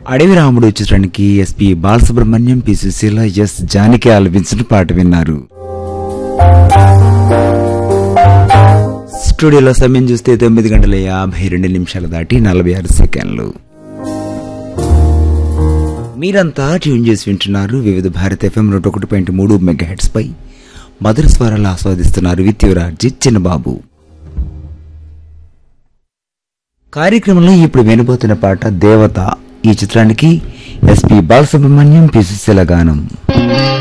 అడవి రాముడు చిత్రానికి S P Balasubrahmanyam P Susheela S Janaki ఆలపించిన పాట విన్నారు స్టూడియోలో సమయం చూస్తే తొమ్మిది గంటల యాభై రెండు నిమిషాలు దాటి నలభై ఆరు సెకండ్లు మీరంతా ట్యూన్ చేసి వింటున్నారు వివిధ భారత ఎఫ్ఎం నూట ఒకటి పాయింట్ మూడు మెగా హెడ్స్ పై మధుర స్వరాలు ఆస్వాదిస్తున్నారు విత్ యువరాజీ చిన్నబాబు కార్యక్రమంలో ఇప్పుడు వినబోతున్న పాట దేవత ఈ చిత్రానికి ఎస్పి బాలసుబ్రహ్మణ్యం పి సుశీల గానం